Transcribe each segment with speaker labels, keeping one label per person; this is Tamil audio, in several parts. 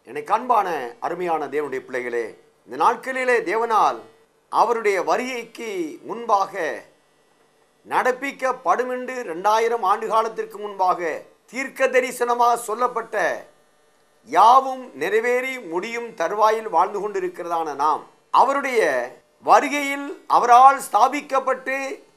Speaker 1: எனக்கு அன்பான அருமையான தேவனுடைய பிள்ளைகளே இந்த நாட்களிலே தேவனால் அவருடைய வருகைக்கு முன்பாக நடப்பிக்கப்படும் என்று ரெண்டாயிரம் ஆண்டு காலத்திற்கு முன்பாக தீர்க்க தரிசனமாக சொல்லப்பட்ட யாவும் நிறைவேறி முடியும் தருவாயில் வாழ்ந்து கொண்டிருக்கிறதான நாம் அவருடைய வருகையில் அவரால் ஸ்தாபிக்கப்பட்டு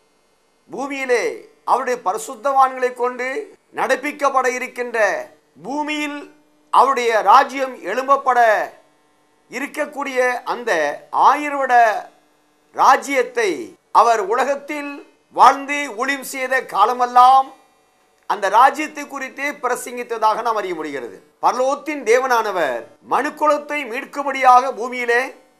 Speaker 1: பூமியிலே அவருடைய பரிசுத்தவான்களை கொண்டு நடப்பிக்கப்பட இருக்கின்ற பூமியில் அவருடைய ராஜ்யம் எழும்பப்பட இருக்கக்கூடிய அந்த ஆயிரவட ராஜ்யத்தை அவர் உலகத்தில் வாழ்ந்து ஊழியம் செய்த காலமெல்லாம் அந்த ராஜ்யத்தை குறித்தே பிரசங்கித்ததாக நாம் அறிய முடிகிறது பரலோகத்தின் தேவனானவர் மனுக்குலத்தை மீட்கும்படியாக பூமியிலே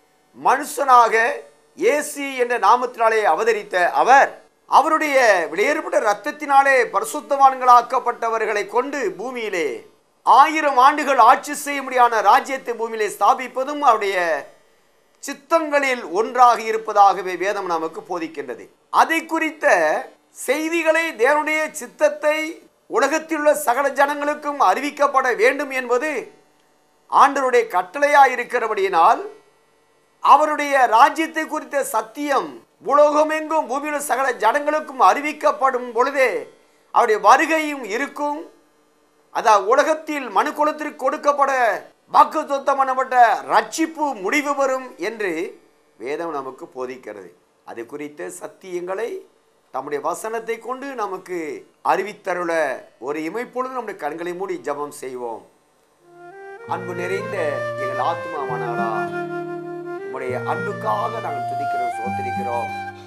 Speaker 1: மனுஷனாக இயேசு என்ற நாமத்தினாலே அவதரித்த அவர் அவருடைய விலையேற்பட்ட ரத்தத்தினாலே பரிசுத்தவான்களாக்கப்பட்டவர்களை கொண்டு பூமியிலே ஆயிரம் ஆண்டுகள் ஆட்சி செய்ய முடியாத ராஜ்யத்தை பூமியிலே ஸ்தாபிப்பதும் அவருடைய சித்தங்களில் ஒன்றாக இருப்பதாகவே வேதம் நமக்கு போதிக்கின்றது அதை குறித்த செய்திகளை தேவனுடைய சித்தத்தை உலகத்தில் உள்ள சகல ஜனங்களுக்கும் அறிவிக்கப்பட வேண்டும் என்பது ஆண்டருடைய கட்டளையாக இருக்கிறபடியினால் அவருடைய ராஜ்யத்தை குறித்த சத்தியம் உலகமெங்கும் பூமியில் சகல ஜனங்களுக்கும் அறிவிக்கப்படும் பொழுதே அவருடைய வருகையும் இருக்கும் அதாவது உலகத்தில் மனுக்குலத்திற்கு கொடுக்கப்பட வாக்கு சொத்தம் பண்ணப்பட்ட ரட்சிப்பு முடிவு வரும் என்று வேதம் நமக்கு போதிக்கிறது அது குறித்த சத்தியங்களை தம்முடைய வசனத்தை கொண்டு நமக்கு அறிவித்தருள ஒரு இமைப்பொழுது நம்முடைய கண்களை மூடி ஜெபம் செய்வோம் அன்பு நிறைந்த எங்கள் ஆத்மா மனாடா உம்முடைய அன்புக்காக நாங்கள் துதிக்கிறோம் சோத்திரிக்கிறோம்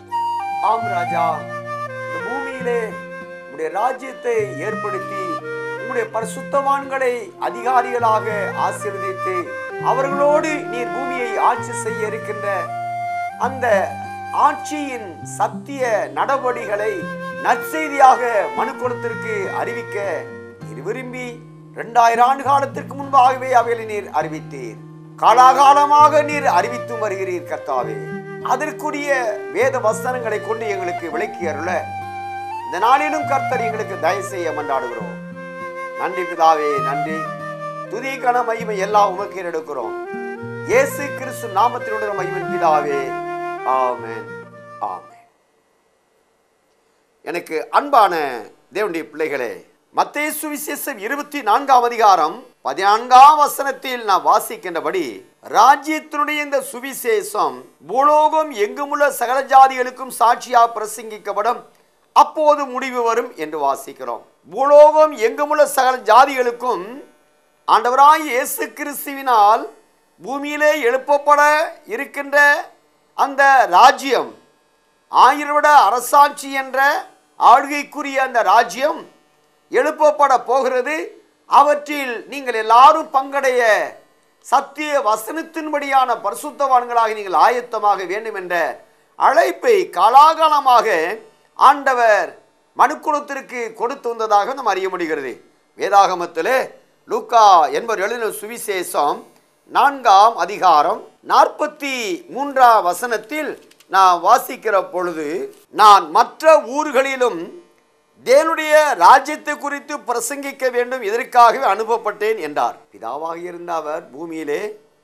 Speaker 1: ஆம் ராஜா இந்த பூமியிலே உம்முடைய ராஜ்யத்தை ஏற்படுத்தி உம்முடைய பரிசுத்தவான்களை அதிகாரிகளாக ஆசீர்வதித்து அவர்களோடு நீர் பூமியை ஆட்சி செய்ய இருக்கின்ற அந்த ஆட்சியின் சத்திய நடவடிகளை நற்செய்தியாக மனுக்குலத்திற்கு அறிவிக்க நீர் விரும்பி இரண்டாயிரம் ஆண்டு காலத்திற்கு முன்பாகவே அவைகளை நீர் அறிவித்தீர் காலாகாலமாக நீர் அறிவித்து வருகிறீர் கர்த்தாவே அதற்குரிய வேத வசனங்களை கொண்டு எங்களுக்கு விளக்கி அருள இந்த நாளிலும் கர்த்தர் எங்களுக்கு தயவு செய்ய மன்றாடுகிறோம் நன்றி பிதாவே நன்றி துதி கன மகிமை எல்லாம் உமக்கு எடுக்கிறோம் இயேசு கிறிஸ்து நாமத்தினுடைய மகிமை பிதாவே ஆமென் ஆமென் எனக்கு அன்பான தேவனுடைய பிள்ளைகளே மத்தேயு சுவிசேஷம் இருபத்தி நான்காம் அதிகாரம் பதினான்காம் வசனத்தில் நான் வாசிக்கின்றபடி ராஜ்யத்தினுடைய இந்த சுவிசேஷம் பூலோகம் எங்குமுள்ள சகல ஜாதிகளுக்கும் சாட்சியாக பிரசங்கிக்கப்படும் அப்போது முடிவு வரும் என்று வாசிக்கிறோம் பூலோகம் எங்குமுள்ள சகல ஜாதிகளுக்கும் ஆண்டவராய் இயேசு கிறிஸ்துவினால் பூமியிலே எழுப்பப்பட இருக்கின்ற அந்த ராஜ்யம் ஆயிரவிட அரசாட்சி என்ற ஆளுகைக்குரிய அந்த ராஜ்யம் எழுப்பப்பட போகிறது அவற்றில் நீங்கள் எல்லாரும் பங்கடைய சத்திய வசனத்தின்படியான பரிசுத்தவான்களாக நீங்கள் ஆயத்தமாக வேண்டும் என்ற அழைப்பை காலாகாலமாக ஆண்டவர் மனுக்குலத்திற்கு கொடுத்து வந்ததாக நாம் அறிய முடிகிறது வேதாகமத்திலே லூக்கா என்பவர் எழுதின சுவிசேஷம் நான்காம் அதிகாரம் நாற்பத்தி மூன்றாம் வசனத்தில் நான் வாசிக்கிற பொழுது நான் மற்ற ஊர்களிலும் தேவனுடைய ராஜ்யத்தை குறித்து பிரசங்கிக்க வேண்டும் இதற்காகவே அனுப்பப்பட்டேன் என்றார் பிதாவாக இருந்த அவர் பூமியிலே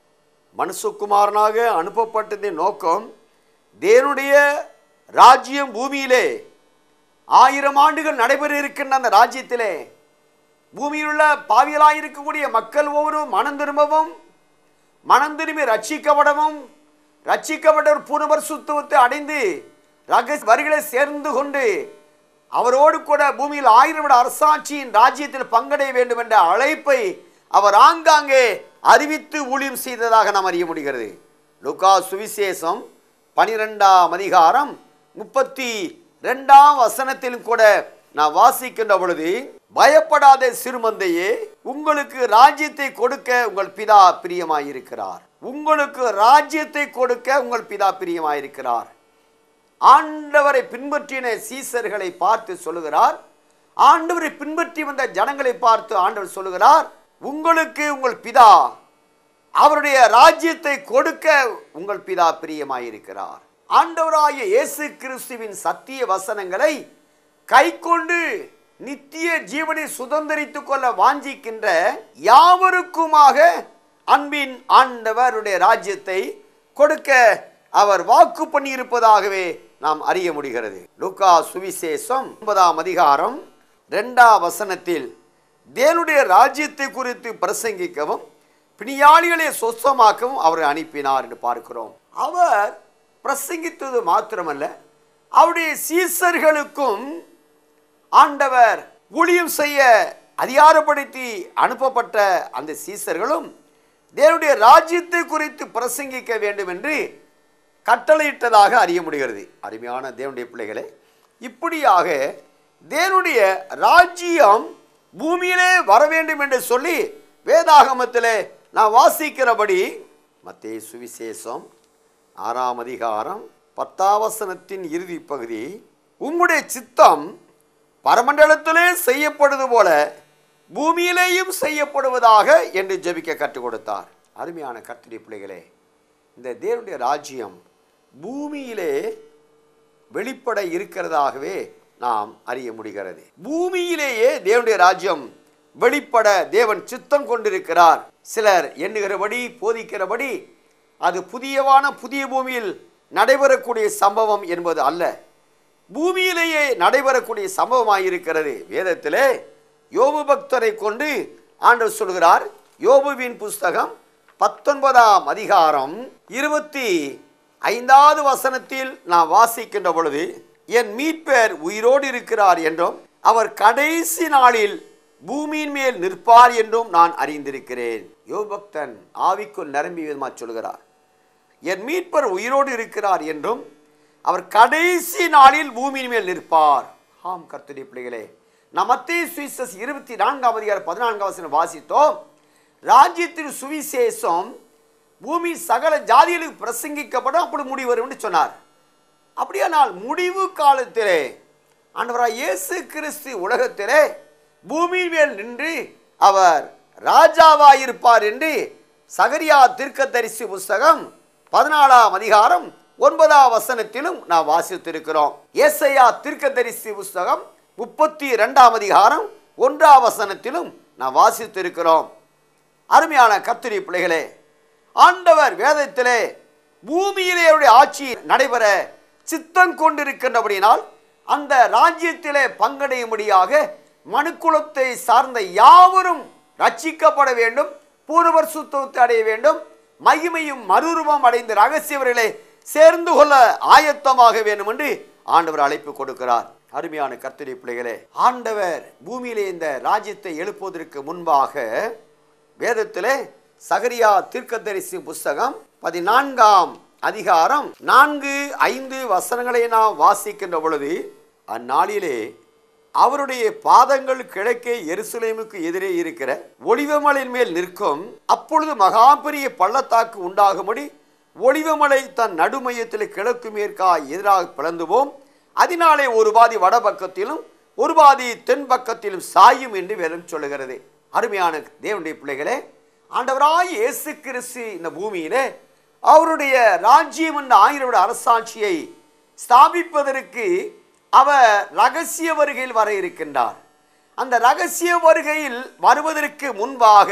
Speaker 1: மனுஷகுமாரனாக அனுப்பப்பட்டதின் நோக்கம் தேவனுடைய ராஜ்யம் பூமியிலே ஆயிரம் ஆண்டுகள் நடைபெற இருக்கின்ற அந்த ராஜ்யத்திலே பூமியில் உள்ள பாவியலாக இருக்கக்கூடிய மக்கள் ஒவ்வொருவரும் மனம் திரும்பவும் மனம் திரும்பி ரட்சிக்கப்படவும் ரட்சிக்கப்பட்டவர் பூர்ணவர் சுத்துவத்தை அடைந்து ரக வரிகளை சேர்ந்து கொண்டு அவரோடு கூட பூமியில் ஆயிரம் விட அரசாட்சியின் ராஜ்யத்தில் பங்கடைய வேண்டும் என்ற அழைப்பை அவர் ஆங்காங்கே அறிவித்து ஊழியம் செய்ததாக நாம் அறிய முடிகிறது லுகா சுவிசேஷம் பனிரெண்டாம் அதிகாரம் முப்பத்தி ரெண்டாம் வசனத்திலும் கூட நான் வாசிக்கின்ற பொழுது பயப்படாத சிறுமந்தையே உங்களுக்கு ராஜ்யத்தை கொடுக்க உங்கள் பிதா பிரியமாயிருக்கிறார் உங்களுக்கு ராஜ்யத்தை கொடுக்க உங்கள் பிதா பிரியமாயிருக்கிறார் ஆண்டவரை பின்பற்றின சீசர்களை பார்த்து சொல்லுகிறார் ஆண்டவரை பின்பற்றி வந்த ஜனங்களை பார்த்து ஆண்டவர் சொல்லுகிறார் உங்களுக்கு உங்கள் பிதா அவருடைய ராஜ்யத்தை கொடுக்க உங்கள் பிதா பிரியமாயிருக்கிறார் ஆண்டவராகிய இயேசு கிறிஸ்துவின் சத்திய வசனங்களை கைக்கொண்டு நித்திய ஜீவனை சுதந்திரித்துக் கொள்ள வாஞ்சிக்கின்ற யாவருக்குமாக அன்பின் ஆண்டவருடைய ராஜ்யத்தை கொடுக்க அவர் வாக்கு பண்ணியிருப்பதாகவே நாம் அறிய முடிகிறது லூக்கா சுவிசேஷம் ஒன்பதாம் அதிகாரம் இரண்டாம் வசனத்தில் தேவனுடைய ராஜ்யத்தை குறித்து பிரசங்கிக்கவும் பிணியாளிகளை சொஸ்தமாக்கவும் அவரை அனுப்பினார் என்று பார்க்கிறோம் அவர் பிரசங்கித்தது மாத்திரமல்ல அவருடைய சீசர்களுக்கும் ஆண்டவர் ஊழியம் செய்ய அதிகாரப்படுத்தி அனுப்பப்பட்ட அந்த சீசர்களும் தேவனுடைய ராஜ்யத்தை குறித்து பிரசங்கிக்க வேண்டும் என்று கட்டளையிட்டதாக அறிய முடிகிறது அருமையான தேவனுடைய பிள்ளைகளே இப்படியாக தேவனுடைய ராஜ்யம் பூமியிலே வர வேண்டும் என்று சொல்லி வேதாகமத்திலே நான் வாசிக்கிறபடி மத்தேயு சுவிசேஷம் ஆறாம் அதிகாரம் பத்தாவசனத்தின் இறுதி பகுதி உம்முடைய சித்தம் பரமண்டலத்திலே செய்யப்படுவது போல பூமியிலேயும் செய்யப்படுவதாக என்று ஜெபிக்க கற்றுக் கொடுத்தார் அருமையான கர்த்தருடைய பிள்ளைகளே இந்த தேவனுடைய ராஜ்யம் பூமியிலே வெளிப்பட இருக்கிறதாகவே நாம் அறிய முடிகிறது பூமியிலேயே தேவனுடைய ராஜ்யம் வெளிப்பட தேவன் சித்தம் கொண்டிருக்கிறார் சிலர் எண்ணுகிறபடி போதிக்கிறபடி அது புதியவான புதிய பூமியில் நடைபெறக்கூடிய சம்பவம் என்பது அல்ல பூமியிலேயே நடைபெறக்கூடிய சம்பவமாயிருக்கிறது வேதத்திலே யோபு பக்தரை கொண்டு ஆண்டவர் சொல்கிறார் யோபுவின் புஸ்தகம் பத்தொன்பதாம் அதிகாரம் இருபத்தி ஐந்தாவது வசனத்தில் நான் வாசிக்கின்ற பொழுது என் மீட்பர் உயிரோடு இருக்கிறார் என்றும் அவர் கடைசி நாளில் பூமியின் மேல் நிற்பார் என்றும் நான் அறிந்திருக்கிறேன் யோபக்தன் ஆவிக்குள் நிரம்பி விதமாக சொல்கிறார் என் மீட்பர் உயிரோடு இருக்கிறார் என்றும் அவர் கடைசி நாளில் பூமியின் மேல் நிற்பார் ஆம் கர்த்தருடைய பிள்ளைகளே நாம் மத்திய சுவிசஸ் இருபத்தி நான்காம் அதிகாரம் பதினான்காம் வசனம் வாசித்தோம் ராஜ்யத்தின் சுவிசேஷம் பூமி சகல ஜாதிகளுக்கு பிரசங்கிக்கப்படும் அப்படி முடிவு வரும் என்று சொன்னார் அப்படியானால் முடிவு காலத்திலே ஆண்டவராய் இயேசு கிறிஸ்து உலகத்திலே பூமியின் மேல் நின்று அவர் ராஜாவாயிருப்பார் என்று சகரியா தீர்க்கதரிசி புஸ்தகம் பதினாலாம் அதிகாரம் ஒன்பதாம் வசனத்திலும் நாம் வாசித்திருக்கிறோம் ஏசையா தீர்க்கதரிசி புஸ்தகம் முப்பத்தி இரண்டாம் அதிகாரம் ஒன்றாம் வசனத்திலும் நாம் வாசித்திருக்கிறோம் அருமையான கத்திரி பிள்ளைகளே ஆண்டவர் வேதத்திலே பூமியிலே அவருடைய ஆட்சி நடைபெற சித்தம் கொண்டிருக்கின்றபடியினால் அந்த ராஜ்யத்திலே பங்கடையும்படியாக மனுக்குலத்தை சார்ந்த யாவரும் ரட்சிக்கப்பட வேண்டும் பூர்வர் சுத்தத்தை அடைய வேண்டும் மகிமையும் மறுரூபம் அடைந்த ரகசியவர்களை சேர்ந்து கொள்ள ஆயத்தமாக வேண்டும் என்று ஆண்டவர் அழைப்பு கொடுக்கிறார் அருமையான கர்த்தரி பிள்ளைகளே ஆண்டவர் பூமியிலே இந்த ராஜ்யத்தை எழுப்புவதற்கு முன்பாக வேதத்திலே சகரியா தீர்க்கதரிசி புஸ்தகம் பதினான்காம் அதிகாரம் நான்கு ஐந்து வசனங்களை நாம் வாசிக்கின்ற பொழுது அந்நாளிலே அவருடைய பாதங்கள் கிழக்கே எருசலேமுக்கு எதிரே இருக்கிற ஒளிவமலையின் மேல் நிற்கும் அப்பொழுது மகா பெரிய பள்ளத்தாக்கு உண்டாகும்படி ஒளிவமலை தன் நடுமையத்தில் கிழக்கு மேற்கா எதிராக பிளந்துவோம் அதனாலே ஒரு பாதி வடபக்கத்திலும் ஒரு பாதி தென் பக்கத்திலும் சாயும் என்று வேதம் சொல்லுகிறது அருமையான தேவனுடைய பிள்ளைகளே ஆண்டவராய் இயேசு கிறிஸ்து இந்த பூமியிலே அவருடைய ராஜ்யம் என்ற ஆயிரம் அரசாட்சியை ஸ்தாபிப்பதற்கு அவர் ரகசிய வருகையில் வர இருக்கின்றார் அந்த ரகசிய வருகையில் வருவதற்கு முன்பாக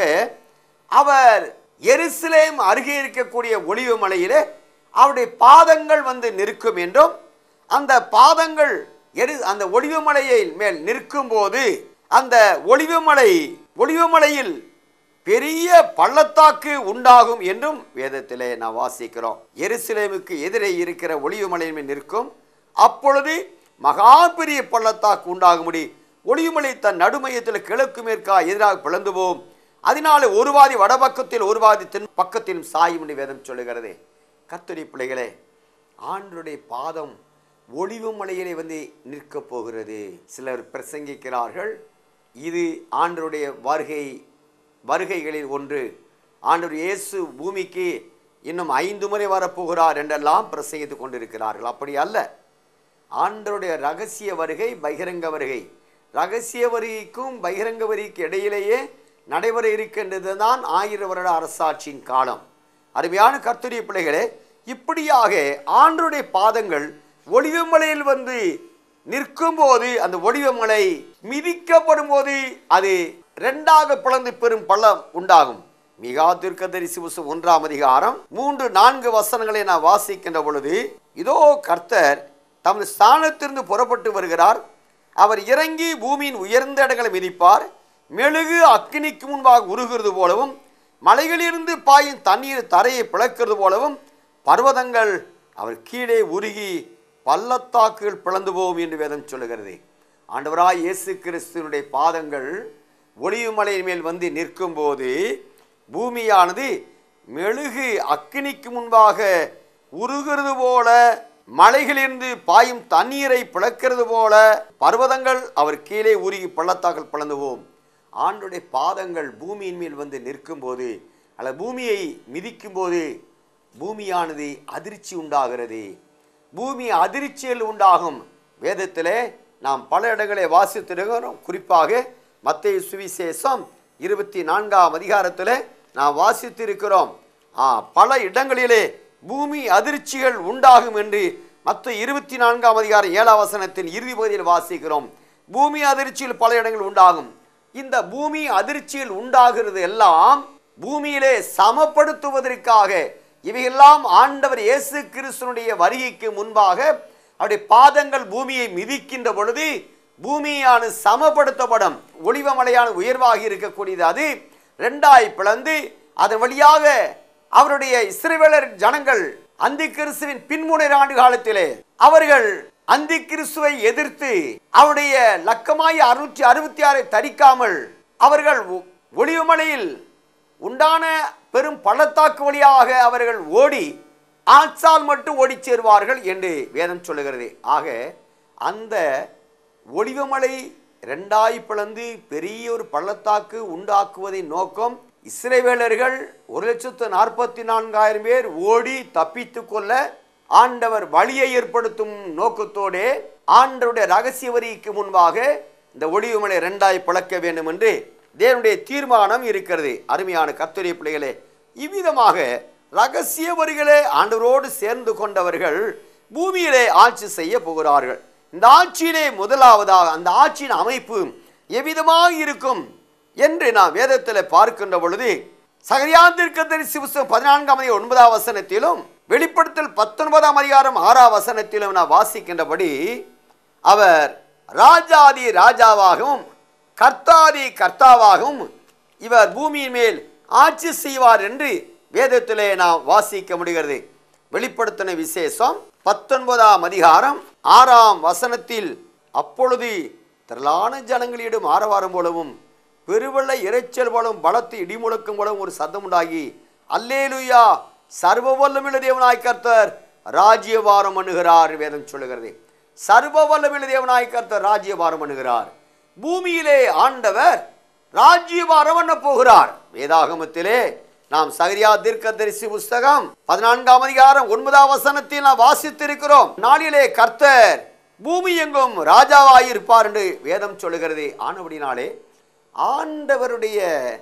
Speaker 1: அவர் எருசலேம் அருகே இருக்கக்கூடிய ஒளிவு மலையிலே அவருடைய பாதங்கள் வந்து நிற்கும் என்றும் அந்த பாதங்கள் எரு அந்த ஒளிவுமலையை மேல் நிற்கும்போது அந்த ஒளிவுமலை ஒளிவுமலையில் பெரிய பள்ளத்தாக்கு உண்டாகும் என்றும் வேதத்திலே நாம் வாசிக்கிறோம் எருசலேமுக்கு எதிரே இருக்கிற ஒளிவுமலையின் மேல் நிற்கும் அப்பொழுது மகா பெரிய பள்ளத்தாக்கு உண்டாகும்படி ஒளிவுமலை தன் நடுமையத்தில் கிழக்கு மேற்கா எதிராக பிளந்து போம் அதனால ஒரு வாதி வடபக்கத்தில் ஒரு வாதி தென் பக்கத்திலும் சாயும் என்று வேதம் சொல்லுகிறது கர்த்தருடைய பிள்ளைகளே ஆண்டருடைய பாதம் ஒளிவு மலையிலே வந்து நிற்கப் போகிறது சிலர் பிரசங்கிக்கிறார்கள் இது ஆண்டருடைய வருகை வருகைகளில் ஒன்று ஆண்டவர் இயேசு பூமிக்கு இன்னும் ஐந்து முறை வரப்போகிறார் என்றெல்லாம் பிரசங்கித்துக் கொண்டிருக்கிறார்கள் அப்படி அல்ல ஆண்டருடைய ரகசிய வருகை பகிரங்க வருகை ரகசிய வருகைக்கும் பகிரங்க வருகைக்கு இடையிலேயே நடைபெற இருக்கின்றது தான் ஆயிரம் வருட அரசாட்சியின் காலம் அருமையான கர்த்தரிய பிள்ளைகளே இப்படியாக ஆண்டருடைய பாதங்கள் ஒளிவமலையில் வந்து நிற்கும்போது அந்த ஒளிவமலை மிதிக்கப்படும் போது அது ரெண்டாக பிளந்து பெரும் பள்ளம் உண்டாகும் மிகா தீர்க்கதரிசி புஸ்தகம் ஒன்றாம் அதிகாரம் மூன்று நான்கு வசனங்களை நான் வாசிக்கின்ற பொழுது இதோ கர்த்தர் தமது ஸ்தானத்திலிருந்து புறப்பட்டு வருகிறார் அவர் இறங்கி பூமியின் உயர்ந்த இடங்களை மிதிப்பார் மெழுகு அக்கினிக்கு முன்பாக உருகிறது போலவும் மலைகளிலிருந்து பாயும் தண்ணீர் தரையை பிளக்கிறது போலவும் பர்வதங்கள் அவர் கீழே உருகி பள்ளத்தாக்குகள் பிளந்து போகும் என்று வேதம் சொல்லுகிறது ஆண்டவராய் இயேசு கிறிஸ்துவனுடைய பாதங்கள் ஒளிவு மலையின் மேல் வந்து நிற்கும்போது பூமியானது மெழுகு அக்கினிக்கு முன்பாக உருகிறது போல மலைகளிலிருந்து பாயும் தண்ணீரை பிளக்கிறது போல பர்வதங்கள் அவர் கீழே உருகி பள்ளத்தாக்கள் பிளந்து போகும் ஆண்டுடைய பாதங்கள் பூமியின் மேல் வந்து நிற்கும்போது அல்ல பூமியை மிதிக்கும்போது பூமியானது அதிர்ச்சி உண்டாகிறது பூமி அதிர்ச்சியில் உண்டாகும் வேதத்திலே நாம் பல இடங்களை வாசித்திருக்கிறோம் குறிப்பாக மத்திய சுவிசேஷம் இருபத்தி நான்காம் அதிகாரத்தில் நாம் வாசித்திருக்கிறோம் ஆ, பல இடங்களிலே பூமி அதிர்ச்சிகள் உண்டாகும் என்று மற்ற இருபத்தி நான்காம் அதிகாரம் ஏழாம் வசனத்தின் இறுதி பகுதியில் வாசிக்கிறோம் பூமி அதிர்ச்சியில் பல இடங்கள் உண்டாகும் இந்த பூமி அதிர்ச்சியில் உண்டாகிறது எல்லாம் பூமியிலே சமப்படுத்துவதற்காக இவையெல்லாம் ஆண்டவர் இயேசு கிறிஸ்துனுடைய வருகைக்கு முன்பாக அவருடைய பாதங்கள் பூமியை மிதிக்கின்ற பொழுது பூமியானது சமப்படுத்தப்படும் ஒளிவமலையான உயர்வாக இருக்கக்கூடியது அது ரெண்டாய் பிளந்து அதன் வழியாக அவருடைய இஸ்ரவேலர் ஜனங்கள் அந்தி கிறிஸ்துவின் பின்முனைற ஆண்டு காலத்திலே அவர்கள் அந்தி கிறிஸ்துவை எதிர்த்து அவருடைய லக்கமாய் அறுநூற்றி அறுபத்தி ஆறை தரிக்காமல் அவர்கள் ஒ- ஒளிவுமலையில் உண்டான பெரும் பள்ளத்தாக்கு வழியாக அவர்கள் ஓடி ஆட்சால் மட்டும் ஓடிச் சேருவார்கள் என்று வேதம் சொல்லுகிறது ஆக அந்த ஒளிவமலை ரெண்டாய் பிளந்து பெரிய ஒரு பள்ளத்தாக்கு உண்டாக்குவதின் நோக்கம் இஸ்ரேவேலர்கள் ஒரு லட்சத்து நாற்பத்தி நான்காயிரம் பேர் ஓடி தப்பித்து கொள்ள ஆண்டவர் வழியை ஏற்படுத்தும் நோக்கத்தோடே ஆண்டவருடைய ரகசிய வரிக்கு முன்பாக இந்த ஒளிவுமலை ரெண்டாய் பிளக்க வேண்டும் என்று தேவனுடைய தீர்மானம் இருக்கிறது அருமையான கர்த்தரிய பிள்ளைகளே இவ்விதமாக ரகசிய வரிகளே ஆண்டவரோடு சேர்ந்து கொண்டவர்கள் பூமியிலே ஆட்சி செய்ய போகிறார்கள் இந்த ஆட்சியிலே முதலாவதாக அந்த ஆட்சியின் அமைப்பு எவ்விதமாக இருக்கும் என்று நாம் வேதத்தில் பார்க்கின்ற பொழுது சகரியாந்திருக்க தரிசி புஸ்தகம் பதினான்காம் அதிகாரம் ஒன்பதாம் வசனத்திலும் வெளிப்படுத்தல் பத்தொன்பதாம் அதிகாரம் ஆறாம் வசனத்திலும் நாம் வாசிக்கின்றபடி அவர் ராஜாதி ராஜாவாகவும் கர்த்தாதி கர்த்தாவாகவும் இவர் பூமியின் மேல் ஆட்சி செய்வார் என்று வேதத்திலே நாம் வாசிக்க முடிகிறது வெளிப்படுத்தின விசேஷம் பத்தொன்பதாம் அதிகாரம் ஆறாம் வசனத்தில் அப்பொழுது திரளான ஜனங்களிடம் ஆரவாரம் போலவும் பெருவெள்ள இரைச்சல் போலவும் பலத்து இடிமுழக்கம் போலவும் ஒரு சத்தம் உண்டாகி அல்லேலுயா சர்வ வல்லமில்ல தேவனாய் கர்த்தர் ராஜ்யபாரம் பண்ணுகிறார் வேதம் சொல்லுகிறது சர்வ வல்லமில்ல தேவனாய் கர்த்தர் ராஜ்யபாரம் பண்ணுகிறார் பூமியிலே ஆண்டவர் ராஜ்யபாரம் பண்ண போகிறார் வேதாகமத்திலே நாம் சகரியா தீர்க்கதரிசி புஸ்தகம் பதினான்காம் அதிகாரம் ஒன்பதாம் வசனத்தில் நாம் வாசித்திருக்கிறோம் நாளிலே கர்த்தர் பூமி எங்கும் ராஜாவாயிருப்பார் என்று வேதம் சொல்லுகிறது ஆனபடினாலே ஆண்டவருடைய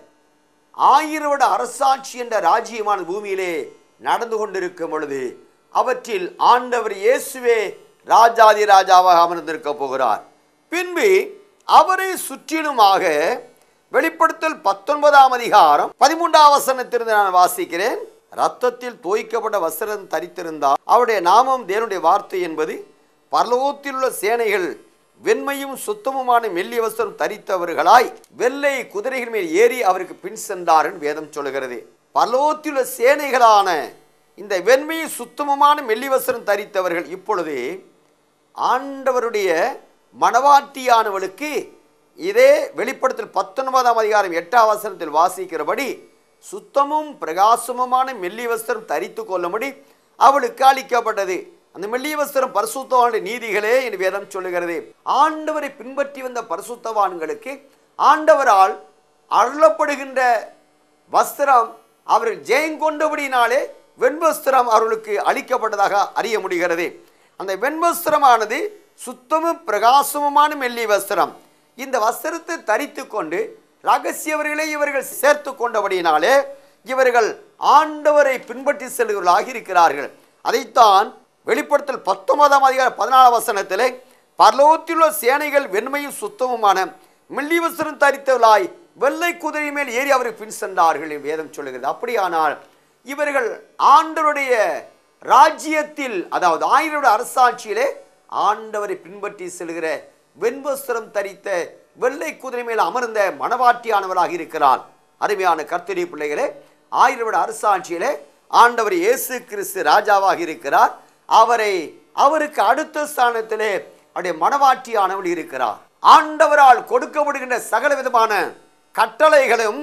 Speaker 1: ஆயிரம் வருட அரசாட்சி என்ற ராஜ்யமான பூமியிலே நடந்து கொண்டிருக்கும் பொழுது அவற்றில் ஆண்டவர் இயேசுவே ராஜாதி ராஜாவாக அமர்ந்திருக்க போகிறார் பின்பு அவரை சுற்றிலுமாக வெளிப்படுத்தல் பத்தொன்பதாம் அதிகாரம் பதிமூன்றாம் வசனத்திலிருந்து நான் வாசிக்கிறேன் ரத்தத்தில் தோய்க்கப்பட்ட வஸ்திரம் தரித்திருந்தார் அவருடைய நாமம் தேவனுடைய வார்த்தை என்பது பரலோகத்தில் உள்ள சேனைகள் வெண்மையும் சுத்தமுமான மெல்லிய வஸ்திரம் தரித்தவர்களாய் வெள்ளை குதிரைகள் மேல் ஏறி அவருக்கு பின் சென்றார் வேதம் சொல்லுகிறது பரலோகத்தில் உள்ள சேனைகளான இந்த வெண்மையும் சுத்தமுமான மெல்லி வஸ்திரம் தரித்தவர்கள் இப்பொழுது ஆண்டவருடைய மணவாட்டியானவளுக்கு இதே வெளிப்படுத்தல் பத்தொன்பதாம் அதிகாரம் எட்டாம் வசனத்தில் வாசிக்கிறபடி சுத்தமும் பிரகாசமுமான மெல்லி வஸ்திரம் தரித்து கொள்ளும்படி அவளுக்கு அளிக்கப்பட்டது அந்த மெல்லிய வஸ்திரம் பரிசுத்தவானுடைய நீதிகளே என்று வேதம் சொல்லுகிறது ஆண்டவரை பின்பற்றி வந்த பரிசுத்தவான்களுக்கு ஆண்டவரால் அருளப்படுகின்ற வஸ்திரம் அவர்கள் ஜெயங்கொண்டபடினாலே வெண்வஸ்திரம் அவர்களுக்கு அளிக்கப்பட்டதாக அறிய முடிகிறது அந்த வெண்வஸ்திரமானது சுத்தமும் பிரகாசமுமான மெல்லிய வஸ்திரம் இந்த வஸ்திரத்தை தரித்து கொண்டு ரகசியவர்களை இவர்கள் சேர்த்து கொண்டபடியினாலே இவர்கள் ஆண்டவரை பின்பற்றி செல்கிறவர்களாக இருக்கிறார்கள் அதைத்தான் வெளிப்படுத்தல் பத்தொன்பதாம் அதிகாரம் பதினாலாம் வசனத்திலே பரலோகத்திலுள்ள சேனைகள் வெண்மையும் சுத்தமுமான மெல்லி வஸ்திரம் தரித்தவர்களாய் வெள்ளை குதிரை மேல் ஏறி அவருக்கு பின் சென்றார்கள் என்று வேதம் சொல்லுகிறது அப்படியானால் இவர்கள் ஆண்டவருடைய ராஜ்யத்தில் அதாவது ஆயிரோட அரசாட்சியிலே ஆண்டவரை பின்பற்றி செல்கிற வெண்வஸ்திரம் தரித்த வெள்ளை குதிரை மேல் அமர்ந்த மணவாட்டியானவராக இருக்கிறார் அருமையான கர்த்தரி பிள்ளைகளே ஆயிரோட அரசாட்சியிலே ஆண்டவர் இயேசு கிறிஸ்து ராஜாவாக இருக்கிறார் அவரை அவருக்கு அடுத்த ஸ்தானத்திலே அவருடைய மணவாட்டியானவள் இருக்கிறார் ஆண்டவரால் கொடுக்கப்படுகின்ற சகல விதமான கட்டளைகளும்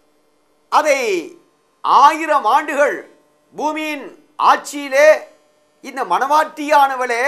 Speaker 1: அதை ஆயிரம் ஆண்டுகள் பூமியின் ஆட்சியிலே இந்த மணவாட்டியானவளே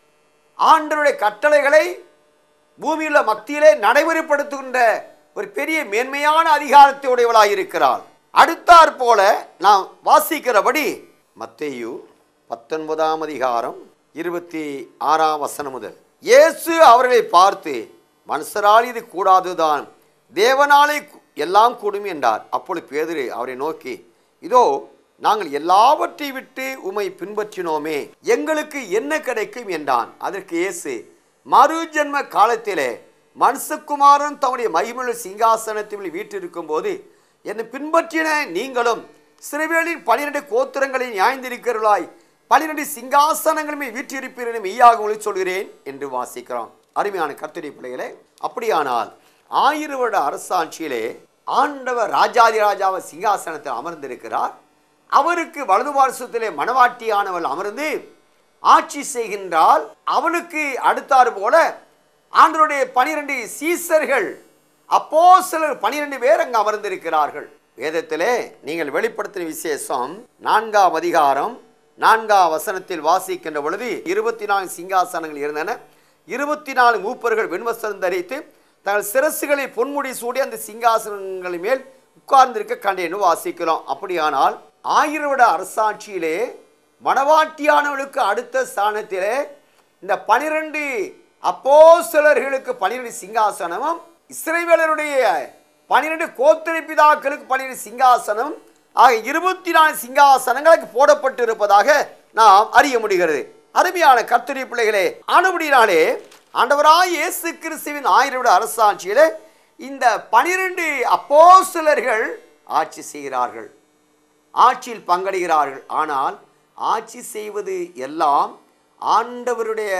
Speaker 1: ஆண்டவருடைய கட்டளைகளை பூமியுள்ள மத்தியிலே நடைமுறைப்படுத்துகின்ற ஒரு பெரிய மேன்மையான அதிகாரத்தை உடையவளாக இருக்கிறாள் அடுத்தாற் போல நாம் வாசிக்கிறபடி மத்தேயு பத்தொன்பதாம் அதிகாரம் இருபத்தி ஆறாம் வசனம் முதல் இயேசு அவர்களை பார்த்து மனுஷரால் இது கூடாதுதான் தேவனாலே கு- எல்லாம் கூடும் என்றார் அப்பொழுது பேதுரு அவரை நோக்கி இதோ நாங்கள் எல்லாவற்றை விட்டு உமை பின்பற்றினோமே எங்களுக்கு என்ன கிடைக்கும் என்றான் அதற்கு இயேசு மறு ஜென்ம காலத்திலே மனுஷகுமாரன் தம்முடைய மகிமுள்ள சிங்காசனத்தில் வீற்றிருக்கும் போது என்னை பின்பற்றின நீங்களும் சிறுவேலின் பனிரெண்டு கோத்திரங்களை நியாய்ந்திருக்கிறவர்களாய் பனிரெண்டு சிங்காசனங்களுமே வீற்றிருப்பீர்கள் மெய்யாக உங்களுக்கு சொல்கிறேன் என்று வாசிக்கிறோம் அருமையான கர்த்தரி பிள்ளைகளே அப்படியானால் ஆயிரம் வருட அரசாட்சியிலே ஆண்டவர் ராஜாதி ராஜாவ சிங்காசனத்தில் அமர்ந்திருக்கிறார் அவருக்கு வலது பார்சத்திலே மணவாட்டியானவள் அமர்ந்து ஆட்சி செய்கின்றால் அவனுக்கு அடுத்தாறு போல ஆண்டருடைய பனிரெண்டு சீசர்கள் அப்போ சிலர் பனிரெண்டு பேர் அங்கு அமர்ந்திருக்கிறார்கள் வேதத்திலே நீங்கள் வெளிப்படுத்தின விசேஷம் நான்காம் அதிகாரம் நான்காம் வசனத்தில் வாசிக்கின்ற பொழுது இருபத்தி நான்கு சிங்காசனங்கள் இருந்தன இருபத்தி நாலு மூப்பர்கள் வெண்வஸ்திரம் தரித்து தங்கள் சிரசுகளை பொன்முடி சூடி அந்த சிங்காசனங்களின் மேல் உட்கார்ந்திருக்க கண்டேன்னு வாசிக்கிறோம் அப்படியானால் ஆயிரம் விட அரசாட்சியிலே மணவாட்டியானவளுக்கு அடுத்த ஸ்தானத்திலே இந்த பனிரெண்டு அப்போஸ்தலர்களுக்கு பனிரெண்டு சிங்காசனமும் இஸ்ரவேலருடைய பனிரெண்டு கோத்திரை பிதாக்களுக்கு பனிரெண்டு சிங்காசனம் ஆக இருபத்தி நாலு சிங்காசனங்களுக்கு போடப்பட்டு இருப்பதாக நாம் அறிய முடிகிறது அருமையான கர்த்தரி பிள்ளைகளே ஆனபடினாலே ஆண்டவராய் இயேசு கிறிஸ்துவின் ஆயிரம் அரசாட்சியிலே இந்த பனிரெண்டு அப்போஸ்தலர்கள் ஆட்சி செய்கிறார்கள் ஆட்சியில் பங்கடைகிறார்கள் ஆனால் ஆட்சி செய்வது எல்லாம் ஆண்டவருடைய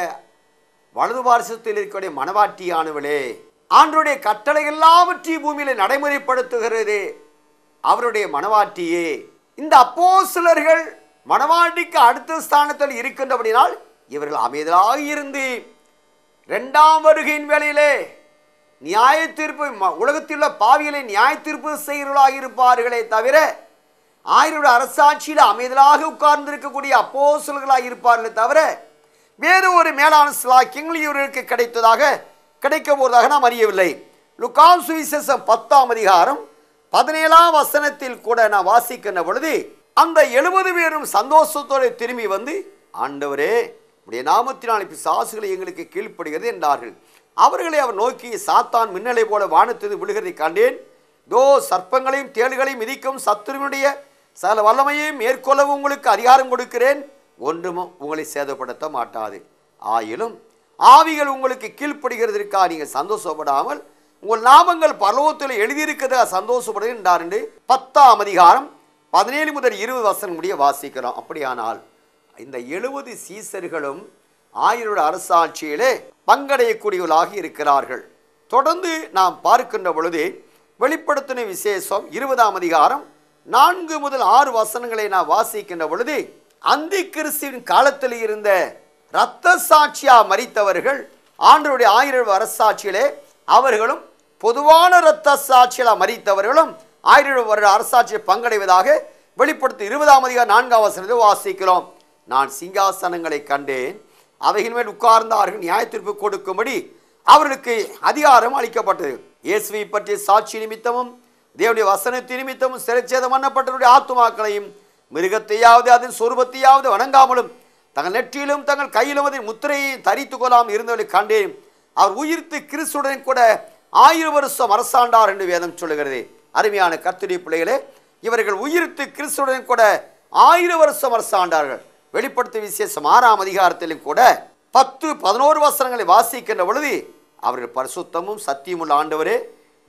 Speaker 1: வலது பார்சத்தில் இருக்கக்கூடிய மனவாட்டியானவளே ஆண்டருடைய கட்டளை எல்லாவற்றையும் பூமியில நடைமுறைப்படுத்துகிறது அவருடைய மனவாட்டியே இந்த அப்போஸ்தலர்கள் மனவாட்டிக்கு அடுத்த ஸ்தானத்தில் இருக்கின்றபடினால் இவர்கள் அமைதலாக இருந்து இரண்டாம் வருகையின் வேளையிலே நியாய தீர்ப்பு ம- உலகத்தில் உள்ள பாவிகளை நியாய தீர்ப்பு செய்கிறவர்களாக இருப்பார்களே தவிர ஆயிரோட அரசாட்சியில் அமைதலாக உட்கார்ந்திருக்கக்கூடிய அப்போஸ்தலர்களாக இருப்பார்களே தவிர வேறு ஒரு மேலான சிலாக்கியங்கள் இவர்களுக்கு கிடைத்ததாக கிடைக்க போவதாக நாம் அறியவில்லை லுகாம் சுவிசேஷம் பத்தாம் அதிகாரம் பதினேழாம் வசனத்தில் கூட நான் வாசிக்கின்ற பொழுது அந்த எழுபது பேரும் சந்தோஷத்தோடு திரும்பி வந்து ஆண்டவரே உடைய நாமத்தினால் பிசாசுகளை எங்களுக்கு கீழ்ப்படுகிறது என்றார்கள் அவர்களை அவர் நோக்கி சாத்தான் மின்னலை போல வானத்திலிருந்து விழுகிறதை கண்டேன் தோ சர்ப்பங்களையும் தேள்களையும் மிதிக்கும் சத்துருவினுடைய சகல வல்லமையையும் மேற்கொள்ளவும் உங்களுக்கு அதிகாரம் கொடுக்கிறேன் ஒன்றும் உங்களை சேதப்படுத்த மாட்டாது ஆயிலும் ஆவிகள் உங்களுக்கு கீழ்ப்படுகிறதற்காக நீங்கள் சந்தோஷப்படாமல் உங்கள் நாமங்கள் பரலோகத்தில் எழுதியிருக்கிறதா சந்தோஷப்படுகிறேன் என்றார் என்று பத்தாம் அதிகாரம் பதினேழு முதல் இருபது வசனம் முடிய வாசிக்கிறோம் அப்படியானால் இந்த எழுபது சீசர்களும் ஆயிரோட அரசாட்சியிலே பங்கடையக்கூடியவர்களாக இருக்கிறார்கள் தொடர்ந்து நாம் பார்க்கின்ற பொழுது வெளிப்படுத்தின விசேஷம் இருபதாம் அதிகாரம் நான்கு முதல் ஆறு வசனங்களை நான் வாசிக்கின்ற பொழுது அந்தி கிறிஸ்துவின் காலத்தில் இருந்த இரத்த சாட்சியா மறித்தவர்கள் ஆண்டருடைய ஆயிரம் அரசாட்சியிலே அவர்களும் பொதுவான இரத்த சாட்சியில மறித்தவர்களும் ஆயிரம் வருட அரசாட்சியை பங்கடைவதாக வெளிப்படுத்தி இருபதாம் அதிகாரம் நான்காம் வசனத்தை வாசிக்கிறோம் நான் சிங்காசனங்களை கண்டேன் அவைகள் மேல் உட்கார்ந்தார்கள் நியாய தீர்ப்பு கொடுக்கும்படி அவர்களுக்கு அதிகாரம் அளிக்கப்பட்டது இயேசுவை பற்றிய சாட்சி நிமித்தமும் தேவனுடைய வசனத்தின் நிமித்தமும் சிறைச்சேதம் பண்ணப்பட்டவருடைய ஆத்துமாக்களையும் மிருகத்தையாவது அதன் சொரூபத்தையாவது வணங்காமலும் தங்கள் நெற்றியிலும் தங்கள் கையிலும் அதன் முத்திரையை தரித்து கொள்ளாமல் இருந்தவர்களை கண்டேன் அவர் உயிர்த்து கிறிஸ்துடன் கூட ஆயிரம் வருஷம் அரசாண்டார் என்று வேதம் சொல்லுகிறது அருமையான கர்த்தருடைய பிள்ளைகளே இவர்கள் உயிர்த்து கிறிஸ்துடன் கூட ஆயிரம் வருஷம் அரசாண்டார்கள் வெளிப்படுத்த விசேஷம் ஆறாம் அதிகாரத்திலும் கூட பத்து பதினோரு வசனங்களை வாசிக்கின்ற பொழுது அவர்கள் பரிசுத்தமும் சத்தியமுள்ள ஆண்டவரே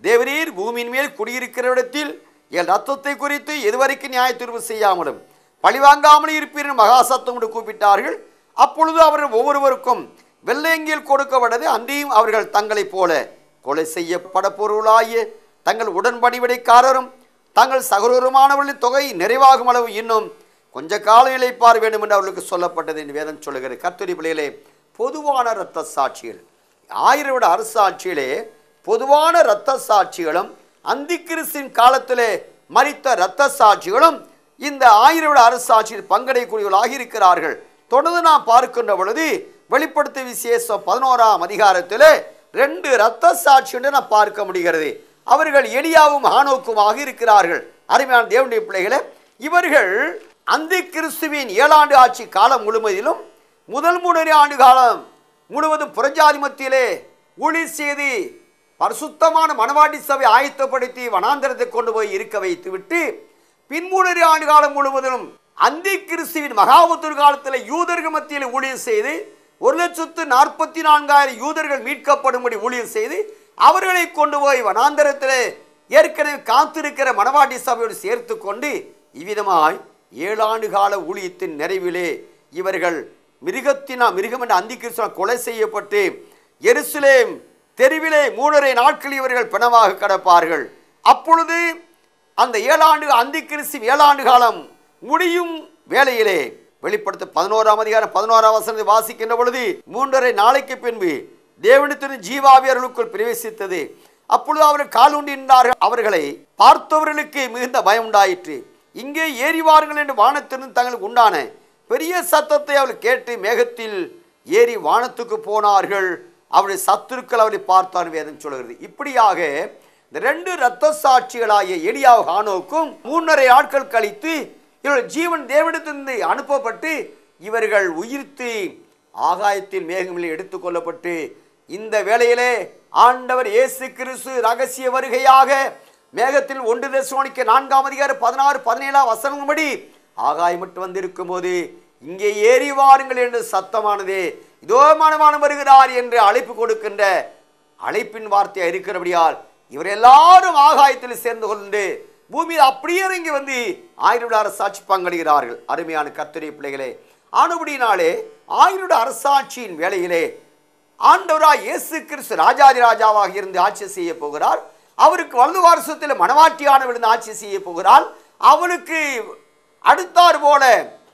Speaker 1: தேவரீர் பூமியின் மேல் குடியிருக்கிற இடத்தில் என் ரத்தத்தை குறித்து எதுவரைக்கும் நியாய தீர்வு செய்யாமலும் பழிவாங்காமலும் இருப்பீர்கள் மகா சத்தம் என்று கூப்பிட்டார்கள் அப்பொழுது அவர்கள் ஒவ்வொருவருக்கும் வெள்ளையங்கில் கொடுக்கப்பட்டது அன்றியும் அவர்கள் தங்களைப் போல கொலை செய்யப்பட பொருளாகிய தங்கள் உடன்படிவடைக்காரரும் தங்கள் சகோதரமானவர்களின் தொகை நிறைவாகும் அளவு இன்னும் கொஞ்ச காலம் இழைப்பார் வேண்டும் என்று அவர்களுக்கு சொல்லப்பட்டது என்று வேதம் சொல்லுகிறது கத்துரி பிள்ளைகளே பொதுவான இரத்த சாட்சிகள் ஆயிரம் விட அரசாட்சியிலே பொதுவான இரத்த சாட்சிகளும் அந்தி கிறிஸ்தின் காலத்திலே மறித்த இரத்த சாட்சிகளும் இந்த ஆயிரம் விட அரசாட்சியில் பங்கடைக்கூடியவர்களாக இருக்கிறார்கள் தொடர்ந்து நாம் பார்க்கின்ற பொழுது வெளிப்படுத்த விசேஷம் பதினோராம் அதிகாரத்திலே ரெண்டு இரத்த சாட்சி என்று நாம் பார்க்க முடிகிறது அவர்கள் எலியாவும் ஆனோக்குமாக இருக்கிறார்கள் அருமையான தேவனுடைய பிள்ளைகளே இவர்கள் அந்தி கிறிஸ்துவின் ஏழாண்டு ஆட்சி காலம் முழுவதிலும் முதல் மூணரை ஆண்டு காலம் முழுவதும் புறஜாதி மத்தியிலே ஊழி செய்து பரிசுத்தமான மனவாட்டி சபை ஆயத்தப்படுத்தி வனாந்தரத்தை கொண்டு போய் இருக்க வைத்துவிட்டு பின்மூணரை ஆண்டு காலம் முழுவதிலும் அந்தி கிறிஸ்துவின் மகாபுத்தூர் காலத்தில் யூதர்கள் மத்தியில் ஊழியம் செய்து ஒரு லட்சத்து நாற்பத்தி நான்காயிரம் யூதர்கள் மீட்கப்படும்படி ஊழியம் செய்து அவர்களை கொண்டு போய் வனாந்தரத்தில் ஏற்கனவே காத்திருக்கிற மணவாட்டி சபையோடு சேர்த்து கொண்டு இவ்விதமாய் ஏழாண்டு கால ஊழியத்தின் நிறைவிலே இவர்கள் மிருகத்தினா மிருகம் என்ற அந்தி கொலை செய்யப்பட்டு எருசலேம் தெருவிலே மூணரை நாட்கள் இவர்கள் பிணமாக கிடப்பார்கள் அப்பொழுது அந்த ஏழாண்டு அந்தி கிறிஸ்து ஏழாண்டு காலம் முடியும் வேளையிலே வெளிப்படுத்த பதினோராம் அதிகாரம் பதினோராம் வசனத்தை வாசிக்கின்ற பொழுது மூன்றரை நாளைக்கு பின்பு தேவனித்தின் ஜீவாவியர்களுக்குள் பிரவேசித்தது அப்பொழுது அவர்கள் கால் நின்றார்கள் அவர்களை பார்த்தவர்களுக்கு மிகுந்த பயம் உண்டாயிற்று இங்கே ஏறிவார்கள் என்று வானத்திலிருந்து தங்களுக்கு உண்டான பெரிய சத்தத்தை அவர்கள் கேட்டு மேகத்தில் ஏறி வானத்துக்கு போனார்கள் அவருடைய சத்துருக்கள் அவரை பார்த்தார் வேதம் சொல்கிறது இப்படியாக இந்த ரெண்டு இரத்த சாட்சிகளாகிய எலியா ஹானோக்கும் மூன்றரை ஆட்கள் கழித்து இவர்கள் ஜீவன் தேவனிடத்திலிருந்து அனுப்பப்பட்டு இவர்கள் உயிர்த்து ஆகாயத்தில் மேகங்களில் எடுத்துக்கொள்ளப்பட்டு இந்த வேளையிலே ஆண்டவர் இயேசு கிறிஸ்து ரகசிய வருகையாக மேகத்தில் ஒன்று தசோனிக்க நான்காம் அதிகாரம் பதினாறு பதினேழாம் வசனம்படி ஆகாயம் மட்டும் வந்திருக்கும் போது இங்கே ஏறி வாருங்கள் என்று சத்தமானது இதோ மனமானம் வருகிறார் என்று அழைப்பு கொடுக்கின்ற அழைப்பின் வார்த்தை இருக்கிறபடியால் இவர் எல்லாரும் ஆகாயத்தில் சேர்ந்து கொண்டு பூமியில் அப்படியே இறங்கி வந்து ஆயிரம் அரசாட்சி பங்கெடுகிறார்கள் அருமையான கத்திரி பிள்ளைகளே ஆனபடினாலே ஆயிரம் அரசாட்சியின் வேளையிலே ஆண்டவராய் இயேசு கிறிஸ்து ராஜாதி ராஜாவாக இருந்து ஆட்சி செய்ய போகிறார் அவருக்கு வலது வாரசத்தில் மனவாட்டியானவர் இருந்து ஆட்சி செய்ய போகிறார் அவனுக்கு அடுத்தார் போல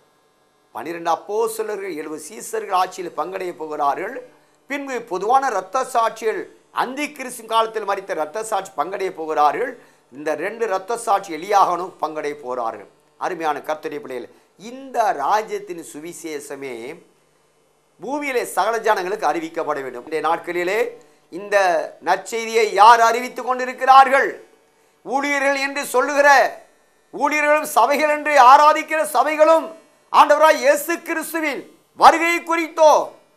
Speaker 1: பனிரெண்டு அப்போஸ்தலர்கள் எழுபது சீசர்கள் ஆட்சியில் பங்கடைய போகிறார்கள் பின்பு பொதுவான இரத்த சாட்சிகள் அந்தி கிறிஸ்து காலத்தில் மறித்த இரத்த சாட்சி பங்கடைய போகிறார்கள் இந்த ரெண்டு இரத்த சாட்சி எளியாகனும் பங்கடைய போகிறார்கள் அருமையான கர்த்தரை பிள்ளைகள் இந்த ராஜ்யத்தின் சுவிசேஷமே பூமியிலே சகல ஜனங்களுக்கு அறிவிக்கப்பட வேண்டும் இன்றைய நாட்களிலே இந்த நற்செய்தியை யார் அறிவித்துக் கொண்டிருக்கிறார்கள் ஊழியர்கள் என்று சொல்லுகிற ஊழியர்களும் சபைகள் என்று ஆராதிக்கிற சபைகளும் ஆண்டவராய் இயேசு கிறிஸ்துவின் வருகை குறித்தோ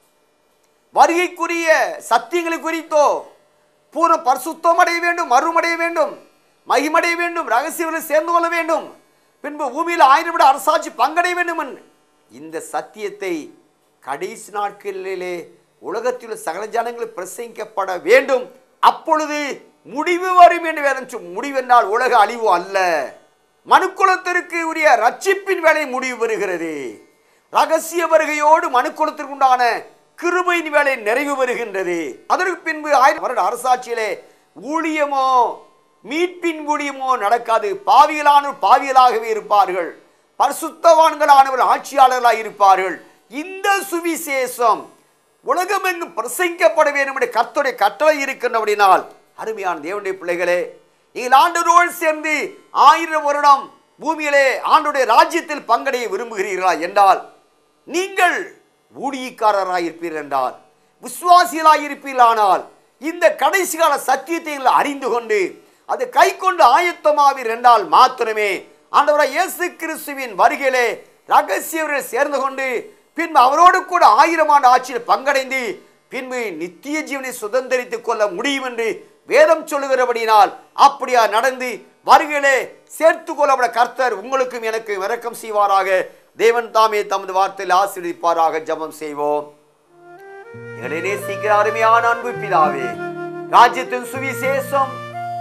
Speaker 1: வருகைக்குரிய சத்தியங்களை குறித்தோ பூர்ண பரிசுத்தம் அடைய வேண்டும் மறுமடைய வேண்டும் மகிமடைய வேண்டும் ரகசியங்களை சேர்ந்து கொள்ள வேண்டும் பின்பு பூமியில் ஆயிரம் விட அரசாட்சி பங்கடைய வேண்டும் என்று இந்த சத்தியத்தை கடைசி நாட்களிலே உலகத்தில் உள்ள சகல ஜனங்கள் பிரசங்கிக்கப்பட வேண்டும் அப்பொழுது முடிவு வரும் என்று வேதம் சொல் முடிவென்றால் உலக அழிவு அல்ல மனுக்குலத்திற்கு உரிய ரட்சிப்பின் வேலை முடிவு பெறுகிறது ரகசிய வருகையோடு மனுக்குலத்திற்கு உண்டான கிருபையின் வேலை நிறைவு பெறுகின்றது அதற்கு பின்பு ஆயிரம் வருட அரசாட்சியிலே ஊழியமோ மீட்பின் ஊழியமோ நடக்காது பாவியலான பாவியலாகவே இருப்பார்கள் பரிசுத்தவான்களானவர் ஆட்சியாளர்களாக இருப்பார்கள் இந்த சுவிசேஷம் உலகமெங்கும் பிரசங்கிக்கப்பட வேண்டும் என்ற கர்த்தருடைய கட்டளை இருக்கின்றபடினால் அருமையான தேவனுடைய பிள்ளைகளே நீங்கள் ஆண்டவரோடு சேர்ந்து ஆயிரம் வருடம் பூமியிலே ஆண்டுடைய ராஜ்யத்தில் பங்கடைய விரும்புகிறீர்களா என்றால் நீங்கள் ஊழியக்காரராக இருப்பீர்கள் என்றால் விசுவாசிகளாக இருப்பீர்களானால் இந்த கடைசி கால சத்தியத்தை நீங்கள் அறிந்து கொண்டு அதை கை கொண்டு ஆயத்தமாவீர் என்றால் மாத்திரமே ஆண்டவராக இயேசு கிறிஸ்துவின் வருகையிலே ரகசியவர்கள் சேர்ந்து கொண்டு பின்பு அவரோடு கூட ஆயிரம் ஆண்டு ஆட்சியில் பங்கடைந்து பின்பு நித்திய ஜீவனை சுதந்திரித்துக் கொள்ள முடியும் என்று வேதம் சொல்லுகிறபடியினால் அப்படியா நடந்து வருகையிலே சேர்த்து கொள்ளப்பட கர்த்தர் உங்களுக்கும் எனக்கும் இரக்கம் செய்வாராக தேவன் தாமே தமது வார்த்தையில் ஆசீர்வதிப்பாராக ஜெபம் செய்வோம் எங்களை நேசிக்கிற அருமையான அன்பு பிதாவே ராஜ்யத்தின் சுவிசேஷம்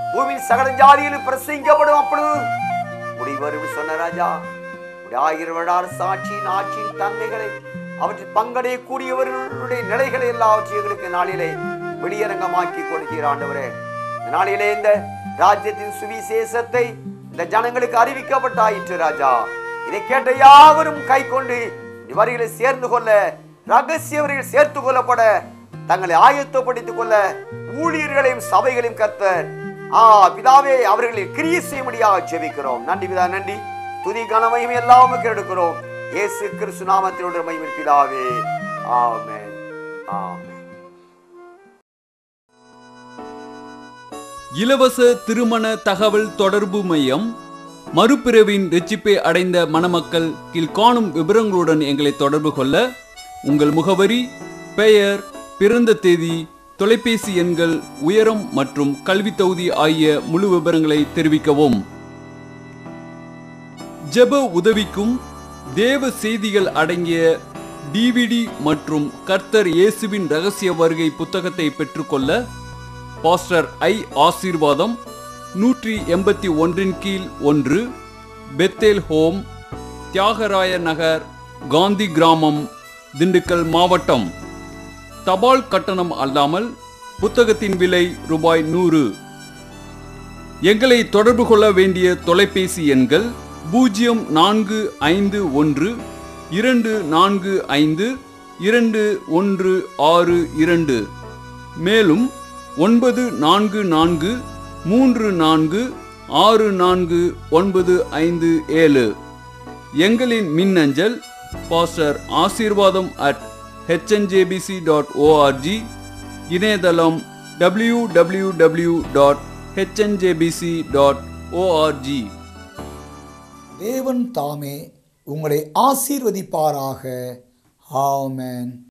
Speaker 1: பூமியில் சகல ஜாதிகளும் பிரசங்கிக்கப்படும் அப்பொழுது முடிவரும் சொன்ன ராஜா உம்முடைய ஆயிரம் வருடார் சாட்சியின் ஆட்சியின் தன்மைகளை அவற்றில் பங்கடையக்கூடியவர்களுடைய நிலைகளை எல்லாவற்றையும் எங்களுக்கு நாளிலே வெளியரங்கமாக்கி கொடுக்கிற ஆண்டவரே இந்த நாளிலே இந்த ராஜ்யத்தின் சுவிசேஷத்தை இந்த ஜனங்களுக்கு அறிவிக்கப்பட்டாயிற்று ராஜா இதை கேட்ட யாவரும் கை கொண்டு இவர்களை சேர்ந்து கொள்ள ரகசியவர்கள் சேர்த்து கொள்ளப்பட தங்களை ஆயத்தப்படுத்திக் கொள்ள ஊழியர்களையும் சபைகளையும் கர்த்தர் ஆ பிதாவே அவர்களை கிரியை செய்யும்படியாக ஜெபிக்கிறோம் நன்றி பிதா நன்றி துதி கனமையும் எல்லாமே எடுக்கிறோம் இயேசு கிறிஸ்து நாமத்தினுடைய மகிமை பிதாவே ஆமென் ஆமென்
Speaker 2: இலவச திருமண தகவல் தொடர்பு மையம் மறுபிறவின் ரெச்சிப்பை அடைந்த மணமக்கள் கீழ்காணும் விவரங்களுடன் எங்களை தொடர்பு கொள்ள உங்கள் முகவரி பெயர் பிறந்த தேதி தொலைபேசி எண்கள் உயரம் மற்றும் கல்வி தகுதி ஆகிய முழு விவரங்களை தெரிவிக்கவும் ஜெப உதவிக்கும் தேவ செய்திகள் அடங்கிய டிவிடி மற்றும் கர்த்தர் இயேசுவின் ரகசிய வருகை புத்தகத்தை பெற்றுக்கொள்ள பாஸ்டர் ஐ ஆசீர்வாதம் நூற்றி எண்பத்தி ஒன்றின் கீழ் ஒன்று பெத்தேல் ஹோம் தியாகராய நகர் காந்தி கிராமம் திண்டுக்கல் மாவட்டம் தபால் கட்டணம் அல்லாமல் புத்தகத்தின் விலை ரூபாய் நூறு எங்களை தொடர்பு கொள்ள வேண்டிய தொலைபேசி எண்கள் பூஜ்ஜியம் நான்கு ஐந்து ஒன்று இரண்டு நான்கு ஐந்து இரண்டு ஒன்று ஆறு இரண்டு மேலும் ஒன்பது நான்கு நான்கு மூன்று நான்கு ஆறு நான்கு ஒன்பது ஐந்து ஏழு எங்களின் மின்னஞ்சல் pastor Aseervatham at HNJPC dot ORG இணையதளம் W W W dot HNJPC dot ORG
Speaker 3: தேவன் தாமே உங்களை ஆசீர்வதிப்பாராக ஆமென்